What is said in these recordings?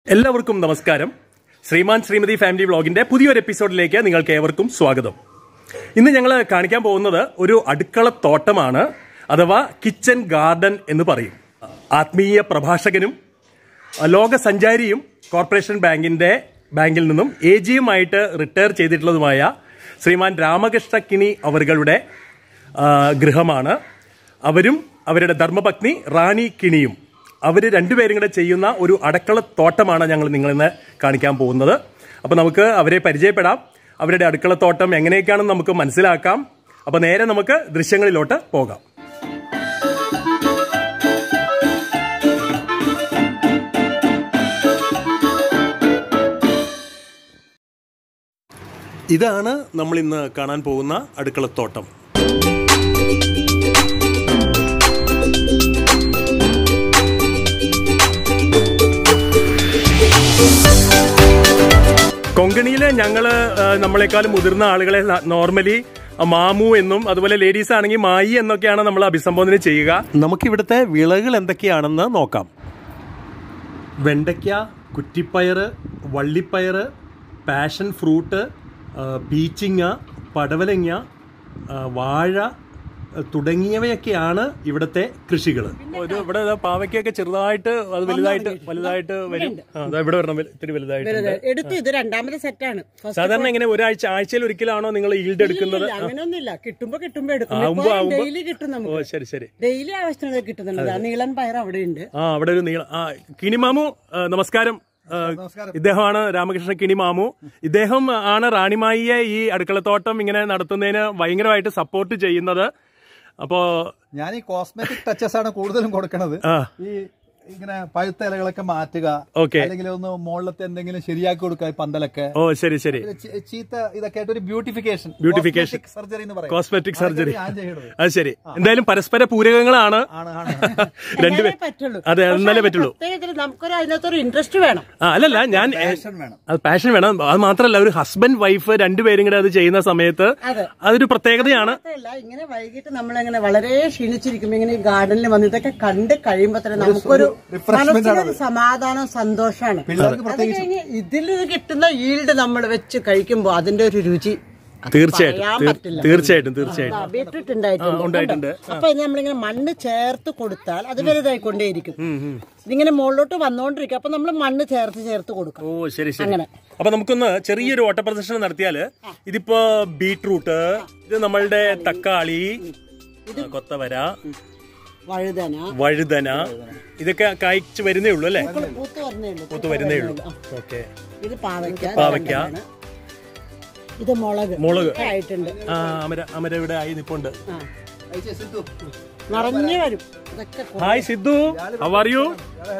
എല്ലാവർക്കും നമസ്കാരം ശ്രീമാൻ ശ്രീമതി ഫാമിലി വ്ളോഗിന്റെ പുതിയൊരു എപ്പിസോഡിലേക്ക് നിങ്ങൾക്ക് ഏവർക്കും സ്വാഗതം ഇന്ന് ഞങ്ങൾ കാണിക്കാൻ പോകുന്നത് ഒരു അടുക്കള തോട്ടമാണ് അഥവാ കിച്ചൺ ഗാർഡൻ എന്ന് പറയും ആത്മീയ പ്രഭാഷകനും ലോക സഞ്ചാരിയും കോർപ്പറേഷൻ ബാങ്കിന്റെ ബാങ്കിൽ നിന്നും എ ജിയുമായിട്ട് റിട്ടയർ ചെയ്തിട്ടുള്ളതുമായ ശ്രീമാൻ രാമകൃഷ്ണ കിണി അവരുടെ ഗൃഹമാണ് അവരും അവരുടെ ധർമ്മപത്നി റാണി കിണിയും അവർ രണ്ടുപേരും കൂടെ ചെയ്യുന്ന ഒരു അടക്കള തോട്ടമാണ് ഞങ്ങൾ നിങ്ങളിന്ന് കാണിക്കാൻ പോകുന്നത് അപ്പോൾ നമുക്ക് അവരെ പരിചയപ്പെടാം അവരുടെ അടുക്കള തോട്ടം എങ്ങനെയൊക്കെയാണെന്ന് നമുക്ക് മനസ്സിലാക്കാം അപ്പോൾ നേരെ നമുക്ക് ദൃശ്യങ്ങളിലോട്ട് പോകാം ഇതാണ് നമ്മൾ ഇന്ന് കാണാൻ പോകുന്ന അടുക്കളത്തോട്ടം കൊങ്കണിയില് ഞങ്ങള് ആ, നമ്മളെക്കാളും മുതിർന്ന ആളുകളെ നോർമലി മാമു എന്നും അതുപോലെ ലേഡീസ് ആണെങ്കിൽ മായി എന്നൊക്കെയാണ് നമ്മൾ അഭിസംബോധന ചെയ്യുക നമുക്ക് ഇവിടുത്തെ വിളകൾ എന്തൊക്കെയാണെന്ന് നോക്കാം വെണ്ടയ്ക്ക കുറ്റിപ്പയർ വള്ളിപ്പയർ പാഷൻ ഫ്രൂട്ട് ആ, പീച്ചിങ്ങ പടവലങ്ങ ആ, വാഴ ആ, തുടങ്ങിയവയൊക്കെയാണ് ഇവിടുത്തെ കൃഷികൾ ഒരു ഇവിടെ ദാ പാവയ്ക്കൊക്കെ ചെറുതായിട്ട് അത് വലുതായിട്ട് വലുതായിട്ട് വരും ആ, ദാ ഇവിടെ വരണം ഇത്തിരി വലുതായിട്ട് എടുത്തു ഇത് രണ്ടാമത്തെ സെറ്റാണ് ഫസ്റ്റ് സാധാരണ എങ്ങനെ ഒരാഴ്ച ആഴ്ചയിൽ ഒരിക്കലാണോ നിങ്ങൾ ഈൽഡ് എടുക്കുന്നത് ഇല്ല, അങ്ങനെയൊന്നുമില്ല കിട്ടുമ്പോ കിട്ടുമ്പോ എടുക്കും ആവുമ്പോ ആവുമ്പോ ഡെയിലി കിട്ടും ഓ നമുക്ക് ശരി ശരി ഡെയിലി ആവശ്യത്തിനത് കിട്ടുന്നുണ്ട് ആ നീളൻ പയർ അവിടെ ഉണ്ട് ആ അവിടെ ഒരു നീള ആ കിണിമാമു ആ, നമസ്കാരം ആ, ഇദ്ദേഹമാണ് രാമകൃഷ്ണ കിണിമാമു ഇദ്ദേഹം ആണ് റാണിമായിയെ ഈ അടുക്കളത്തോട്ടം ഇങ്ങനെ നടത്തുന്നതിന് ഭയങ്കരമായിട്ട് സപ്പോർട്ട് ചെയ്യുന്നത് അപ്പോ ഞാൻ ഈ കോസ്മെറ്റിക് ടച്ചസ് ആണ് കൂടുതലും കൊടുക്കണത് ആ ഈ ഇങ്ങനെ പഴുത്ത ഇലകളൊക്കെ മാറ്റുക ഓക്കെ അല്ലെങ്കിൽ ഒന്ന് മുകളിലത്തെ എന്തെങ്കിലും ശരിയാക്കി കൊടുക്കുക ഈ പന്തലൊക്കെ ഓ ശരി ശരി ഒരു ചീ- ചീത്ത ഇതൊക്കെ ആയിട്ട് ഒരു ബ്യൂട്ടിഫിക്കേഷൻ Beautification. സർജറി എന്ന് പറയും കോസ്മെറ്റിക് സർജറി ഞാൻ ചെയ്യണത് അത് ശരി എന്തായാലും പരസ്പര പൂരകങ്ങളാണ് ആണ് ആണ് രണ്ടുപേർ എന്നാലേ പറ്റുള്ളൂ അതെ എന്നാലേ പറ്റുള്ളൂ പ്രത്യേകത്തിൽ നമുക്കൊരു അതിനകത്തൊരു ഇൻട്രസ്റ്റ് വേണം ആ അല്ലല്ല ഞാൻ Passion വേണം അത് പാഷൻ വേണം അത് മാത്രമല്ല ഒരു ഹസ്ബൻഡ് വൈഫ് രണ്ടുപേരും കൂടെ അത് ചെയ്യുന്ന സമയത്ത് അതെ. അതൊരു പ്രത്യേകതയാണ് മാത്രമല്ല ഇങ്ങനെ വൈകിട്ട് നമ്മളിങ്ങനെ വളരെ ക്ഷീണിച്ചിരിക്കുമ്പോ ഇങ്ങനെ ഈ ഗാർഡനിൽ വന്ന് ഇതൊക്കെ കണ്ട് കഴിയുമ്പോ തന്നെ നമുക്കൊരു refreshment മനസ്സിനൊരു സമാധാനം സന്തോഷമാണ് പിള്ളേർക്ക് അത് കഴിഞ്ഞ് ഇതിൽ കിട്ടുന്ന ഈൽഡ് നമ്മൾ വെച്ച് കഴിക്കുമ്പോ അതിന്റെ ഒരു രുചി തീർച്ചയായിട്ടും പറയാൻ തീർ- പറ്റില്ല. തീർച്ചയായിട്ടും തീർച്ചയായിട്ടും ആ, ബീട്രൂട്ട് ഉണ്ടായിട്ടുണ്ട്. ആ, ഉണ്ടായിട്ടുണ്ട്. അപ്പൊ ഇത് നമ്മളിങ്ങനെ മണ്ണ് ചേർത്ത് കൊടുത്താൽ അത് വലുതായിക്കൊണ്ടേയിരിക്കും ഇതിങ്ങനെ മുകളിലോട്ട് വന്നോണ്ടിരിക്കും അപ്പൊ നമ്മൾ മണ്ണ് ചേർത്ത് ചേർത്ത് കൊടുക്കും ഓ ശരി ശരി അങ്ങനെ. അപ്പൊ നമുക്കൊന്ന് ചെറിയൊരു ഓട്ടപ്രദർശനം നടത്തിയാല് ഇതിപ്പോ ബീട്രൂട്ട് ഇത് നമ്മളുടെ തക്കാളി ആ, കൊത്തവര വഴുതന വഴുതന ഇതൊക്കെ കായ്ച്ചു വരുന്നേ ഉള്ളൂ അല്ലേ പൂക്കള് പൂത്ത് വരുന്നേ ഉള്ളൂ പൂത്ത് വരുന്നേ ഉള്ളൂ ഓക്കെ ഇത് പാവയ്ക്ക പാവയ്ക്ക. രണ്ടെണ്ണമാണ്. ഇത് മുളക് മുളക് ഒക്കെ ആയിട്ടുണ്ട് ആ അമര അമര ഇവിടെ ആയി നിപ്പുണ്ട് ആ. നിറഞ്ഞു വരും ഇതൊക്കെ കൊ- hi Siddhu how are you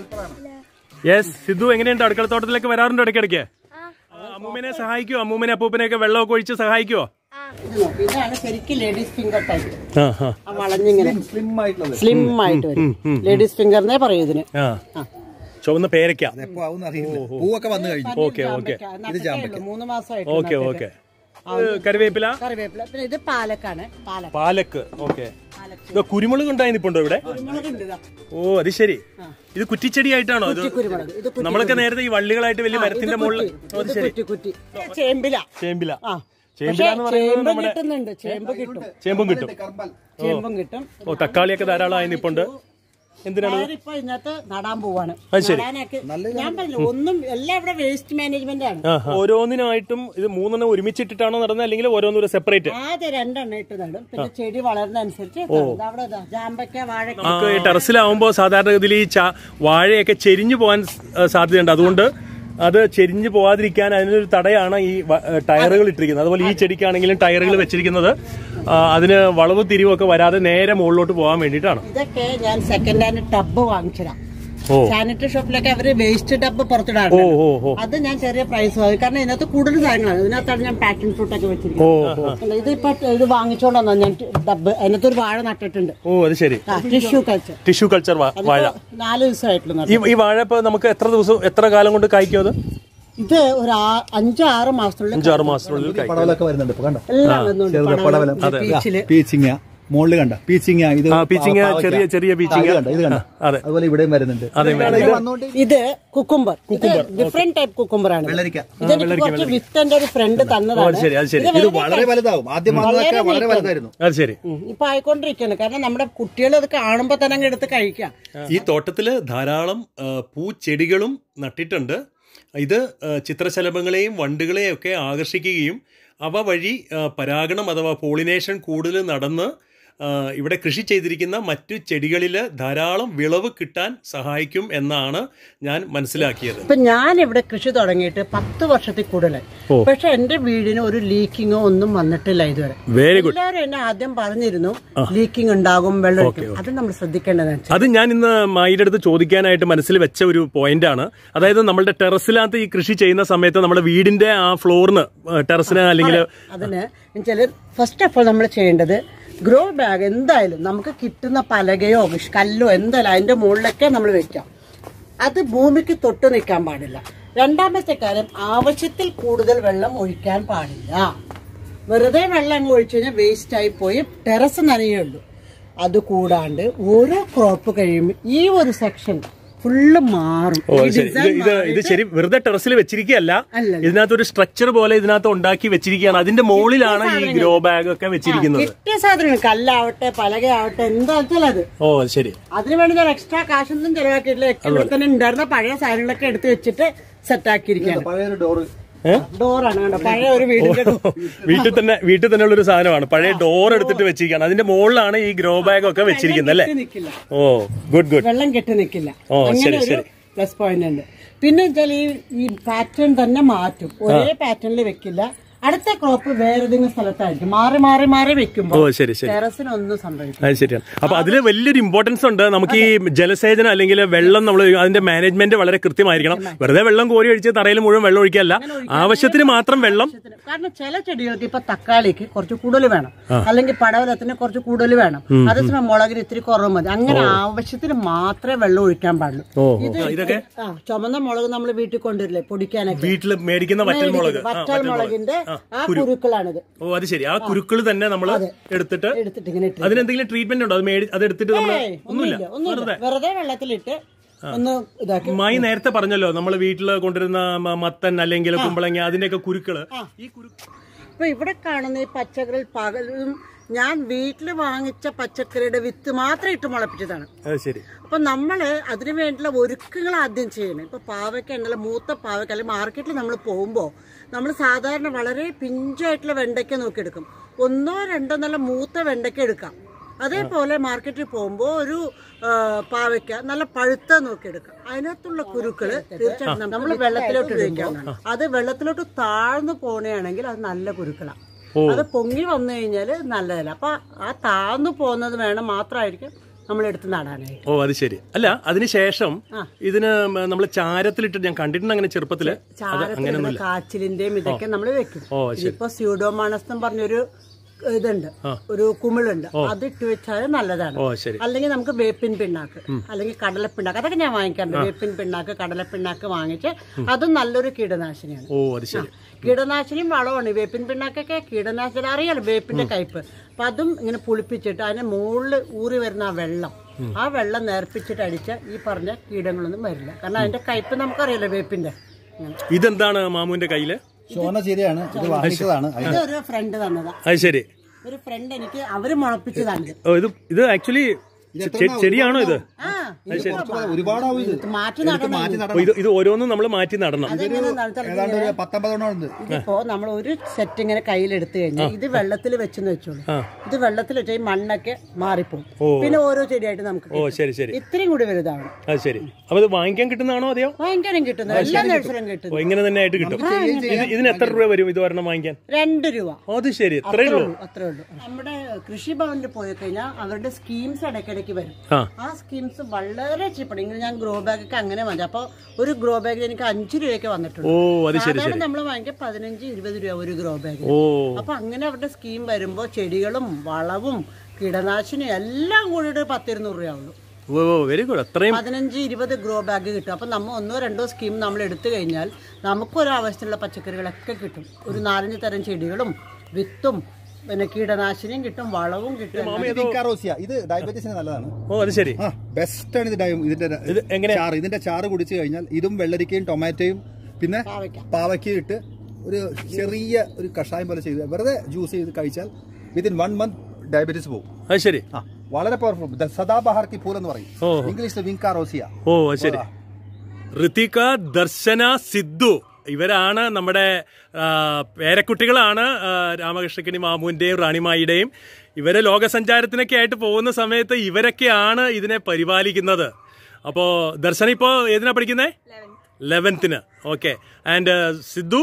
yes Siddhu എങ്ങനെയുണ്ട് അടുക്കളത്തോട്ടത്തിലേക്ക് വരാറുണ്ടോ ഇടയ്ക്കിടയ്ക്ക് അമ്മൂമ്മനെ സഹായിക്കുവോ അമ്മൂമ്മനെ അപ്പൂപ്പനെയൊക്കെ വെള്ളമൊക്കെ ഒഴിച്ച് സഹായിക്കുവോ ഇത് നോക്ക്. ഇതാണ് ശരിക്കും ലേഡീസ് ഫിംഗർ ടൈപ്പ് ആ ആ ആ വളഞ്ഞിങ്ങനെ സ്ലിം ആയിട്ടുള്ളത് സ്ലിം ആയിട്ട് വരും ലേഡീസ് ഫിംഗറിനെ പറയും ഇതിന് ആ ചുവന്ന പേരയ്ക്ക എപ്പോ ആവും അറിയില്ല പൂവൊക്കെ വന്നു കഴിഞ്ഞു ഓക്കെ ഓക്കെ നട്ടിട്ടേ ഉള്ളൂ. മൂന്ന് മാസമായിട്ട് ഓക്കെ ഓക്കെ കറിവേപ്പില കറിവേപ്പില പിന്നെ ഇത് പാലക്കാണ് പാലക്ക പാലക്ക് ഓക്കെ പാലക്ക് ഇത് കുരുമുളക് ഉണ്ടായി നിപ്പുണ്ടോ ഇവിടെ കുരുമുളക് ഉണ്ട് ഇതാ. ഓ അത് ശരി ഇത് കുറ്റിച്ചെടിയായിട്ടാണോ ഇത് കുരുമുളക് ഇത് കുറ്റി നമ്മളൊക്കെ നേരത്തെ ഈ വള്ളികളായിട്ട് വലിയ മരത്തിന്റെ മുകളിൽ ഓ, അത് ഇത് ശരി കുറ്റി കുറ്റി ചേമ്പില ചേമ്പില ആ ചേമ്പില പക്ഷേ എന്ന് പറയുന്നത് ചേമ്പ് നമ്മുടെ കിട്ടുന്നുണ്ട് ചേമ്പ് കിട്ടും ചേമ്പും കിട്ടും ചേമ്പും കിട്ടും ഓ തക്കാളിയൊക്കെ ധാരാളമായി നിപ്പുണ്ട് എന്തിനാണ് ഞാനിപ്പോ ഇതിനകത്ത് നടാൻ പോവാണ് അത് ശരി. നടാനൊക്കെ ഞാൻ പറഞ്ഞു ഒന്നും എല്ലാം ഇവിടെ വേസ്റ്റ് മാനേജ്മെന്റ് ആണ് ആഹാ. ഓരോന്നിനായിട്ടും ഇത് മൂന്നെണ്ണം ഒരുമിച്ചിട്ടിട്ടാണോ നടന്നത് അല്ലെങ്കിൽ ഓരോന്നും സെപ്പറേറ്റ് ആദ്യം രണ്ടെണ്ണം ഇട്ട് നടും പിന്നെ ചെടി വളരുന്ന അനുസരിച്ച് ഇത് അവിടെ ഇതാ, ജാമ്പക്ക വാഴ നമുക്ക് ഈ ടെറസിലാവുമ്പോൾ സാധാരണഗതിയിൽ ഈ ചാ വാഴയൊക്കെ ചെരിഞ്ഞു പോകാൻ സ്- സാധ്യതയുണ്ട് അതുകൊണ്ട് അത് ചെരിഞ്ഞു പോകാതിരിക്കാൻ അതിനൊരു തടയാണ് ഈ വ- ഏ, ടയറുകൾ ഇട്ടിരിക്കുന്നത് അതുപോലെ ഈ ചെടിക്കാണെങ്കിലും ടയറുകൾ വെച്ചിരിക്കുന്നത് ആ, അതിന് വളവ് തിരിവൊക്കെ വരാതെ നേരെ മുകളിലോട്ട് പോകാൻ വേണ്ടിയിട്ടാണ് ഇതൊക്കെ ഞാൻ സെക്കൻഡ് ഹാൻഡ് ടബ് വാങ്ങിച്ചതാ ഓ സാനിറ്ററി ഷോപ്പിലൊക്കെ അവര് വേസ്റ്റ് ടബ് ഓ പുറത്തിടാറുണ്ട് ഓ ഓ അത് ഞാൻ ചെറിയ പ്രൈസ് വാങ്ങി കാരണം ഇതിനകത്ത് കൂടുതൽ സാധനങ്ങളാണ് ഇതിനകത്താണ് ഞാൻ പാക്കിംഗ് ഫ്രൂട്ട് ഒക്കെ ഓ വെച്ചിരിക്കുന്നത് അല്ല, ഇതിപ്പോ ഇത് വാങ്ങിച്ചോണ്ട് വന്നാ ഞാൻ ടബ് അതിനകത്ത് ഒരു വാഴ നട്ടിട്ടുണ്ട് ഓ അത് ശരി ടിഷ്യൂ കൾച്ചർ ടിഷ്യൂ കൾച്ചർ വാഴ നാല് ദിവസമായിട്ടുള്ള ഈ ഈ വാഴ ഇപ്പൊ നമുക്ക് എത്ര ദിവസം എത്ര കാലം കൊണ്ട് കായ്ക്കും അത് ഇത് ഒരു ആ- അഞ്ചോ ആറ് മാസത്തിനുള്ളിൽ അഞ്ചാറ് മാസത്തിനുള്ളിൽ കായ്ക്കും പടവലൊക്കെ വരുന്നുണ്ട് ഇപ്പൊ കണ്ടോ എല്ലാം വന്നുണ്ട് ചെറുത് പടവലം, പടവലം പീച്ചില് പീച്ചിങ്ങ മുകളിൽ കണ്ട പീച്ചിങ് ഇത് ആ, പീച്ചിങ് പാവയ്ക്ക. ചെറിയ ചെറിയ ആ, പീച്ചിങ് ഇത് കണ്ട ഇത് കണ്ട അതെ അതുപോലെ ഇവിടെയും വരുന്നുണ്ട് അതെ ഇത് വന്നോണ്ട് ഇത് കുക്കുംബർ ഡിഫറെന്റ് ടൈപ്പ് കുക്കുംബർ ആണ് വെള്ളരിക്ക ഇതെനിക്ക് കുറച്ച് വിത്ത് എന്റെ ഒരു ഫ്രണ്ട് ഓ തന്നതാണ് അത് ശരി അത് ശരി ഇത് വളരെ വലുതാവും ആദ്യം വന്നതൊക്കെ വളരെ വലുതായിരുന്നു അത് ശരി ഉം. ഇപ്പൊ ആയിക്കൊണ്ടിരിക്കുകയാണ് കാരണം നമ്മുടെ കുട്ടികൾ അത് കാണുമ്പോ തന്നെ അങ്ങ് എടുത്ത് കഴിക്കാം ഈ തോട്ടത്തിൽ ധാരാളം ആ, പൂച്ചെടികളും നട്ടിട്ടുണ്ട് ഇത് ആ, ചിത്രശലഭങ്ങളെയും വണ്ടുകളെയും ഒക്കെ ആകർഷിക്കുകയും അവ വഴി ആ, പരാഗണം അഥവാ പോളിനേഷൻ കൂടുതൽ നടന്ന് ആ, ഇവിടെ കൃഷി ചെയ്തിരിക്കുന്ന മറ്റു ചെടികളിൽ ധാരാളം വിളവ് കിട്ടാൻ സഹായിക്കും എന്നാണ് ഞാൻ മനസ്സിലാക്കിയത് ഇപ്പൊ ഞാൻ ഇവിടെ കൃഷി തുടങ്ങിയിട്ട് പത്ത് വർഷത്തിൽ കൂടുതലായി പക്ഷെ എന്റെ വീടിന് ഒരു ലീക്കിങ്ങോ ഒന്നും വന്നിട്ടില്ല ഇതുവരെ വെരി ഗുഡ് എല്ലാവരും എന്നെ ആദ്യം പറഞ്ഞിരുന്നു ലീക്കിംഗ് ഉണ്ടാകും വെള്ളം ഒഴിക്കും അത് നമ്മൾ ശ്രദ്ധിക്കേണ്ടതാണ് അത് ഞാൻ ഇന്ന് മായിയുടെ അടുത്ത് ചോദിക്കാനായിട്ട് മനസ്സിൽ വെച്ച ഒരു പോയിന്റ് ആണ് അതായത് നമ്മളുടെ ടെറസിനകത്ത് ഈ കൃഷി ചെയ്യുന്ന സമയത്ത് നമ്മുടെ വീടിന്റെ ആ ഫ്ലോറിന് ടെറസിന് അല്ലെങ്കിൽ അതിന് വെച്ചാല് ഫസ്റ്റ് ഓഫ് ഓൾ നമ്മൾ ചെയ്യേണ്ടത് ഗ്രോ ബാഗ് എന്തായാലും നമുക്ക് കിട്ടുന്ന പലകയോ കല്ലോ എന്തായാലും അതിന്റെ മുകളിലൊക്കെ നമ്മൾ വെക്കാം അത് ഭൂമിക്ക് തൊട്ട് നിൽക്കാൻ പാടില്ല രണ്ടാമത്തെ കാര്യം ആവശ്യത്തിൽ കൂടുതൽ വെള്ളം ഒഴിക്കാൻ പാടില്ല വെറുതെ വെള്ളം അങ്ങ് ഒഴിച്ചു കഴിഞ്ഞാൽ വേസ്റ്റ് ആയി പോയി ടെറസ് നനയുള്ളൂ അത് കൂടാണ്ട് ഓരോ ക്രോപ്പ് കഴിയുമ്പോൾ ഈ ഒരു സെക്ഷൻ ഫുള്ള് മാറും ഓ ഈ ശരി ഇത് design ഇത് ഇത് ശരി വെറുതെ ടെറസിൽ വെച്ചിരിക്കുകയല്ല അല്ലല്ല. ഇതിനകത്ത് ഒരു സ്ട്രക്ചർ പോലെ ഇതിനകത്ത് ഉണ്ടാക്കി വെച്ചിരിക്കുകയാണ് അതിന്റെ മുകളിലാണ് ഈ ഗ്രോ ബാഗ് ഒക്കെ വെച്ചിരിക്കുന്നത് കിട്ടിയ സാധനങ്ങൾ കല്ലാവട്ടെ പലകയാവട്ടെ എന്താ വെച്ചാൽ അത് ഓ അത് ശരി അതിനു വേണ്ടി ഞാൻ എക്സ്ട്രാ കാശൊന്നും ചെലവാക്കിയിട്ടില്ല ഇവിടെ തന്നെ ഉണ്ടായിരുന്ന പഴയ സാധനങ്ങളൊക്കെ എടുത്ത് വെച്ചിട്ട് സെറ്റ് ആക്കിയിരിക്കുകയാണ് പഴയൊരു ഡോറ് ഡോറാണ് കണ്ടോ പഴയ ഒരു വീടിന്റെ door. വീട്ടിൽ തന്നെ വീട്ടിൽ തന്നെ ഉള്ള ഒരു സാധനമാണ് പഴയ ഡോർ എടുത്തിട്ട് വെച്ചിരിക്കുകയാണ് അതിന്റെ മുകളിലാണ് ഈ ഗ്രോ ബാഗ് ഒക്കെ വെച്ചിരിക്കുന്നത് അല്ലേ കെട്ടി നിൽക്കില്ല ഓ ഗുഡ് ഗുഡ് വെള്ളം കെട്ടി നിൽക്കില്ല ഓ, അങ്ങനെ ശരി, ഒരു ശരി. പ്ലസ് പോയിന്റ് ഉണ്ട് പിന്നെ വെച്ചാൽ ഈ ഈ പാറ്റേൺ തന്നെ മാറ്റും ഒരേ പാറ്റേണിൽ വെക്കില്ല അടുത്ത ക്രോപ്പ് വേറെ ഏതെങ്കിലും സ്ഥലത്തായിരിക്കും മാറി മാറി മാറി ഓ വെക്കുമ്പോൾ ശരി ശരി ടെറസിനൊന്നും സംഭവിക്കും അത് ശരിയാണ് അപ്പൊ അതില് വലിയൊരു ഇമ്പോർട്ടൻസ് ഉണ്ട് നമുക്ക് ഈ ജലസേചനം അല്ലെങ്കിൽ വെള്ളം നമ്മൾ അതിന്റെ മാനേജ്മെന്റ് വളരെ കൃത്യമായിരിക്കണം വെറുതെ വെള്ളം കോരി ഒഴിച്ച് തറയിൽ മുഴുവൻ വെള്ളം ഒഴിക്കല്ല ആവശ്യത്തിന് മാത്രം വെള്ളം കാരണം ചില ചെടികൾക്ക് ഇപ്പൊ തക്കാളിക്ക് കുറച്ച് കൂടുതൽ വേണം അല്ലെങ്കിൽ പടവലത്തിന് കുറച്ച് കൂടുതൽ വേണം അതേസമയം മുളകിന് ഇത്തിരി കുറവ് മതി അങ്ങനെ ആവശ്യത്തിന് മാത്രമേ വെള്ളം ഒഴിക്കാൻ പാടുള്ളൂ ഓ ഇത് ഇതൊക്കെ ആ ചുമന്ന മുളക് നമ്മൾ വീട്ടിൽ കൊണ്ടുവരില്ലേ പൊടിക്കാനൊക്കെ വീട്ടിൽ മേടിക്കുന്ന വറ്റൽ മുളക് ആ, വറ്റൽ മുളകിന്റെ ആ കുരുക്കളാണിത് ഓ അത് ശരി ആ കുരുക്കൾ തന്നെ നമ്മൾ എടുത്തിട്ട് എടുത്തിട്ട് ഇങ്ങനെ ഇട്ട് അതിനെന്തെങ്കിലും ട്രീറ്റ്മെന്റ് ഉണ്ടോ അത് മേടി അത് എടുത്തിട്ട് നമ്മൾ ഏയ്, ഒന്നുമില്ല ഒന്നുമില്ല വെറുതെ വെള്ളത്തിലിട്ട് ഒന്ന് ഇതാക്കി മായി നേരത്തെ പറഞ്ഞല്ലോ നമ്മൾ വീട്ടിൽ കൊണ്ടുവരുന്ന മ- മത്തൻ അല്ലെങ്കിൽ കുമ്പളങ്ങ അതിന്റെയൊക്കെ കുരുക്കള് ഈ കുരു ഇപ്പൊ ഇവിടെ കാണുന്ന ഈ പച്ചക്കറി പകലും ഞാൻ വീട്ടിൽ വാങ്ങിച്ച പച്ചക്കറിയുടെ വിത്ത് മാത്രം ഇട്ട് മുളപ്പിച്ചതാണ് അത് ശരി അപ്പൊ നമ്മള് അതിനു വേണ്ടിയുള്ള ഒരുക്കങ്ങൾ ആദ്യം ചെയ്യണം ഇപ്പൊ പാവയ്ക്ക ഉണ്ടല്ലോ മൂത്ത പാവയ്ക്ക അല്ലെങ്കിൽ മാർക്കറ്റിൽ നമ്മൾ പോകുമ്പോൾ നമ്മൾ സാധാരണ വളരെ പിഞ്ചായിട്ടുള്ള വെണ്ടയ്ക്ക നോക്കിയെടുക്കും ഒന്നോ രണ്ടോ നല്ല മൂത്ത വെണ്ടയ്ക്ക എടുക്കാം അതേപോലെ മാർക്കറ്റിൽ പോകുമ്പോൾ ഒരു ആ, പാവയ്ക്ക നല്ല പഴുത്ത നോക്കിയെടുക്കാം അതിനകത്തുള്ള കുരുക്കള് തീർച്ചയായിട്ടും നമ്മൾ വെള്ളത്തിലോട്ട് ഉപയോഗിക്കാവുന്നതാണ് അത് വെള്ളത്തിലോട്ട് താഴ്ന്നു പോണെയാണെങ്കിൽ അത് നല്ല കുരുക്കളാണ് അത് പൊങ്ങി വന്നു കഴിഞ്ഞാൽ നല്ലതല്ല അപ്പൊ ആ താഴ്ന്നു പോകുന്നത് വേണം മാത്രമായിരിക്കും നമ്മൾ എടുത്ത് നടാനായിട്ട് ഓ അത് ശരി അല്ല അതിനുശേഷം ഇതിന് നമ്മൾ ചാരത്തിലിട്ട് ഞാൻ കണ്ടിട്ടുണ്ട് അങ്ങനെ ചെറുപ്പത്തില് അത് ചാരത്തിൽ അങ്ങനെയൊന്നുമില്ല കാച്ചിലിന്റെയും ഇതൊക്കെ നമ്മൾ വെക്കും ഓ ഇതിപ്പോ സ്യൂഡോമാണസ് എന്ന് പറഞ്ഞൊരു ഇതുണ്ട് ഒരു കുമിളുണ്ട് അത് ഇട്ട് വെച്ചാൽ നല്ലതാണ് ഓ ശരി അല്ലെങ്കിൽ നമുക്ക് വേപ്പിൻ പിണ്ണാക്ക് അല്ലെങ്കിൽ കടലപ്പിണ്ണാക്ക് അതൊക്കെ ഞാൻ വാങ്ങിക്കാറുണ്ട് വേപ്പിൻ പിണ്ണാക്ക് കടലപ്പിണ്ണാക്ക് വാങ്ങിച്ച് അതും നല്ലൊരു കീടനാശിനിയാണ് ഓ അത് ശരി കീടനാശിനിയും വളമാണ് ഈ വേപ്പിൻ പിണ്ണാക്കൊക്കെ കീടനാശിനി അറിയാലോ വേപ്പിന്റെ കയ്പ് അപ്പൊ അതും ഇങ്ങനെ പുളിപ്പിച്ചിട്ട് അതിന്റെ മുകളിൽ ഊറി വരുന്ന ആ വെള്ളം ആ വെള്ളം നേർപ്പിച്ചിട്ട് അടിച്ച ഈ പറഞ്ഞ കീടങ്ങളൊന്നും വരില്ല കാരണം അതിന്റെ കയ്പ് നമുക്കറിയാലോ വേപ്പിന്റെ അങ്ങനെ. ഇതെന്താണ് മാമുവിന്റെ കയ്യില് ചോന ചീരയാണ് ഇത് വാങ്ങിച്ചതാണ് ഇത് ഒരു ഫ്രണ്ട് തന്നതാ അത് ശരി ഒരു ഫ്രണ്ട് എനിക്ക് അവര് മുളപ്പിച്ചതാണ് ഓ ഇത് ഇത് ആക്ച്വലി ചെടിയാണോ ഇത് ആ ഒരുപാടാവും ഇത് ഇത് മാറ്റി നടണം മാറ്റി ഓ, ഇത് ഇത് ഓരോന്നും നമ്മൾ മാറ്റി നടണം അതെങ്ങനെ നടത്താൻ ഏതാണ്ട് ഒരു പത്തൊമ്പതെണ്ണം ഉണ്ട് ഇതിപ്പോ നമ്മൾ ഒരു സെറ്റ് ഇങ്ങനെ കയ്യിലെടുത്ത് കഴിഞ്ഞാൽ ഇത് വെള്ളത്തിൽ വെച്ചെന്ന് വെച്ചോളൂ ഇത് വെള്ളത്തിൽ വെച്ചാൽ ഈ മണ്ണൊക്കെ മാറിപ്പോകും പിന്നെ ഓരോ ചെടിയായിട്ട് നമുക്ക് ഓ കിട്ടും. ശരി ശരി ഇത്രയും കൂടി വലുതാണ് അത് ശരി അപ്പൊ ഇത് വാങ്ങിക്കാൻ കിട്ടുന്നതാണോ അതെയോ ഭയങ്കരം കിട്ടുന്നു എല്ലാ നഴ്സറിയും ഓ കിട്ടുന്നു ഇങ്ങനെ തന്നെ ആയിട്ട് കിട്ടും ഇത് ഇതിന് എത്ര രൂപ വരും ഇത് ഒരെണ്ണം വാങ്ങിക്കാൻ രണ്ട് രൂപ ഓ, അത് ശരി എത്രയേ ഉള്ളൂ അത്രേ ഉള്ളൂ നമ്മുടെ കൃഷിഭവനിൽ പോയി കഴിഞ്ഞാൽ അവരുടെ സ്കീംസ് ഇടയ്ക്കിടയ്ക്ക് വരും ആ ആ സ്കീംസ് വളരെ ചീപ്പാണ് ഇങ്ങനെ ഞാൻ ഗ്രോ ബാഗ് ഒക്കെ അങ്ങനെ വാങ്ങി അപ്പൊ ഒരു ഗ്രോ ബാഗിൽ എനിക്ക് അഞ്ച് രൂപയ്ക്ക് വന്നിട്ടുണ്ട് ഓ അത് ശരി സാധാരണ നമ്മൾ വാങ്ങിക്കുക പതിനഞ്ച് ഇരുപത് രൂപ ഒരു ഗ്രോ ബാഗ് ഓ അപ്പൊ അങ്ങനെ അവരുടെ സ്കീം വരുമ്പോ ചെടികളും വളവും കീടനാശിനിയും എല്ലാം കൂടി ഒരു പത്തിരുന്നൂറ് രൂപയുള്ളൂ ഓ വെരി ഗുഡ് അത്രയും പതിനഞ്ച് ഇരുപത് ഗ്രോ ബാഗ് കിട്ടും അപ്പം നമ്മൾ ഒന്നോ രണ്ടോ സ്കീം നമ്മൾ എടുത്തു കഴിഞ്ഞാൽ നമുക്കൊരു ആവശ്യത്തിലുള്ള പച്ചക്കറികളൊക്കെ കിട്ടും ഒരു നാലഞ്ച് തരം ചെടികളും വിത്തും പിന്നെ കീടനാശിനിയും കിട്ടും വളവും കിട്ടും വിക്കാറോസിയ ഇത് ഡയബറ്റീസിന് നല്ലതാണ് ഓ അത് ശരി ആ ബെസ്റ്റ് ആണ് ഇത് ഡയ- ഇതിന്റെ ഇത് എങ്ങനെ ചാറ് ഇതിന്റെ ചാറ് കുടിച്ചു കഴിഞ്ഞാൽ ഇതും വെള്ളരിക്കയും ടൊമാറ്റോയും പിന്നെ പാവയ്ക്ക. പാവയ്ക്കയും ഇട്ട് ഒരു ചെറിയ ഒരു കഷായം പോലെ ചെയ്ത് വെറുതെ ജ്യൂസ് ചെയ്ത് കഴിച്ചാൽ വിത്തിൻ വൺ മന്ത് ഡയബറ്റീസ് പോകും അത് ശരി ആ വളരെ പവർഫുൾ സദാബഹാർ കി പൂൽ എന്ന് പറയും ഓ. ഇംഗ്ലീഷിൽ വിങ്കാറോസിയ ഓ അത് ശരി ഋതിക ദർശന സിദ്ധു ഇവരാണ് നമ്മുടെ ആ, പേരക്കുട്ടികളാണ് ആ, രാമകൃഷ്ണക്കിനി മാമുവിന്റെയും റാണിമായിയുടെയും ഇവരെ ലോകസഞ്ചാരത്തിനൊക്കെ ആയിട്ട് പോകുന്ന സമയത്ത് ഇവരൊക്കെയാണ് ഇതിനെ പരിപാലിക്കുന്നത് അപ്പോ ദർശന ഇപ്പോ ഏതിനാ പഠിക്കുന്നേ ലെവൻത്തിന് ഓക്കെ ആൻഡ് സിദ്ധു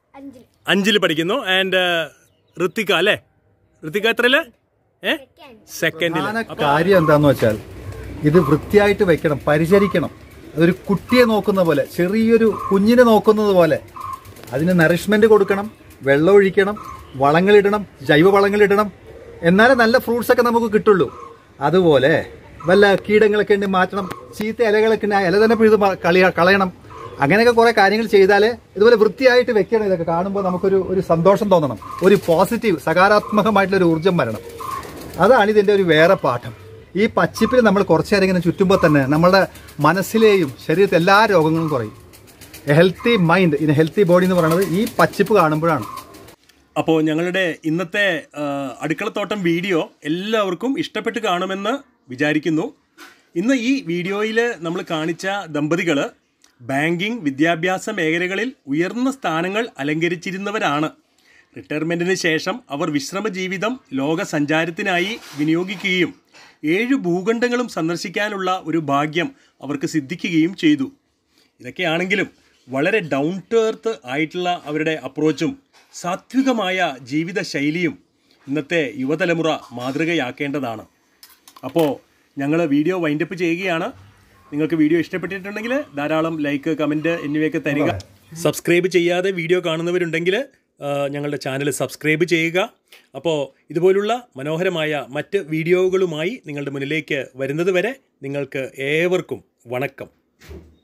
അഞ്ചില് പഠിക്കുന്നു ആൻഡ് ഋത്തിക അല്ലേ ഋത്തിക എത്രയില് ഏ സെക്കൻഡില് പ്രധാന കാര്യം എന്താന്ന് വെച്ചാൽ ഇത് വൃത്തിയായിട്ട് വെക്കണം പരിചരിക്കണം അതൊരു കുട്ടിയെ നോക്കുന്ന പോലെ ചെറിയൊരു കുഞ്ഞിനെ നോക്കുന്നത് പോലെ അതിന് നറിഷ്മെന്റ് കൊടുക്കണം വെള്ളം ഒഴിക്കണം വളങ്ങളിടണം ജൈവ വളങ്ങളിടണം എന്നാലേ നല്ല ഫ്രൂട്ട്സ് ഒക്കെ നമുക്ക് കിട്ടുള്ളൂ അതുപോലെ വല്ല കീടങ്ങളൊക്കെ ഉണ്ടെങ്കിൽ മാറ്റണം ചീത്ത ഇലകളൊക്കെ ഉണ്ടെങ്കിൽ ആ ഇല തന്നെ പിഴുത് മ- കളിയ കളയണം അങ്ങനെയൊക്കെ കുറെ കാര്യങ്ങൾ ചെയ്താലേ ഇതുപോലെ വൃത്തിയായിട്ട് വെക്കണം ഇതൊക്കെ കാണുമ്പോൾ നമുക്കൊരു ഒരു സന്തോഷം തോന്നണം ഒരു പോസിറ്റീവ് സകാരാത്മകമായിട്ടുള്ള ഒരു ഊർജ്ജം വരണം അതാണ് ഇതിന്റെ ഒരു വേറെ പാഠം ഈ പച്ചിപ്പിൽ നമ്മൾ കുറച്ചു നേരം ഇങ്ങനെ ചുറ്റുമ്പോൾ തന്നെ നമ്മുടെ മനസ്സിലെയും ശരീരത്തെ എല്ലാ രോഗങ്ങളും കുറയും healthy mind in healthy body എന്ന് പറയുന്നത് ഈ പച്ചിപ്പ് കാണുമ്പോഴാണ് അപ്പോൾ ഞങ്ങളുടെ ഇന്നത്തെ ആ, അടുക്കളത്തോട്ടം വീഡിയോ എല്ലാവർക്കും ഇഷ്ടപ്പെട്ട് കാണുമെന്ന് വിചാരിക്കുന്നു ഇന്ന് ഈ വീഡിയോയിൽ നമ്മൾ കാണിച്ച ദമ്പതികൾ ബാങ്കിങ് വിദ്യാഭ്യാസ മേഖലകളിൽ ഉയർന്ന സ്ഥാനങ്ങൾ അലങ്കരിച്ചിരുന്നവരാണ് റിട്ടയർമെൻറ്റിന് ശേഷം അവർ വിശ്രമ ജീവിതം ലോക സഞ്ചാരത്തിനായി വിനിയോഗിക്കുകയും ഏഴ് ഭൂഖണ്ഡങ്ങളും സന്ദർശിക്കാനുള്ള ഒരു ഭാഗ്യം അവർക്ക് സിദ്ധിക്കുകയും ചെയ്തു ഇതൊക്കെയാണെങ്കിലും വളരെ ഡൗൺ ടു എർത്ത് ആയിട്ടുള്ള അവരുടെ അപ്രോച്ചും സാത്വികമായ ജീവിത ശൈലിയും ഇന്നത്തെ യുവതലമുറ മാതൃകയാക്കേണ്ടതാണ് അപ്പോൾ ഞങ്ങൾ വീഡിയോ വൈൻഡപ്പ് ചെയ്യുകയാണ് നിങ്ങൾക്ക് വീഡിയോ ഇഷ്ടപ്പെട്ടിട്ടുണ്ടെങ്കിൽ ധാരാളം ലൈക്ക് കമൻറ്റ് എന്നിവയൊക്കെ തരിക സബ്സ്ക്രൈബ് ചെയ്യാതെ വീഡിയോ കാണുന്നവരുണ്ടെങ്കിൽ ആ, ഞങ്ങളുടെ ചാനൽ സബ്സ്ക്രൈബ് ചെയ്യുക അപ്പോൾ ഇതുപോലുള്ള മനോഹരമായ മറ്റ് വീഡിയോകളുമായി നിങ്ങളുടെ മുന്നിലേക്ക് വരുന്നത് വരെ നിങ്ങൾക്ക് ഏവർക്കും വണക്കം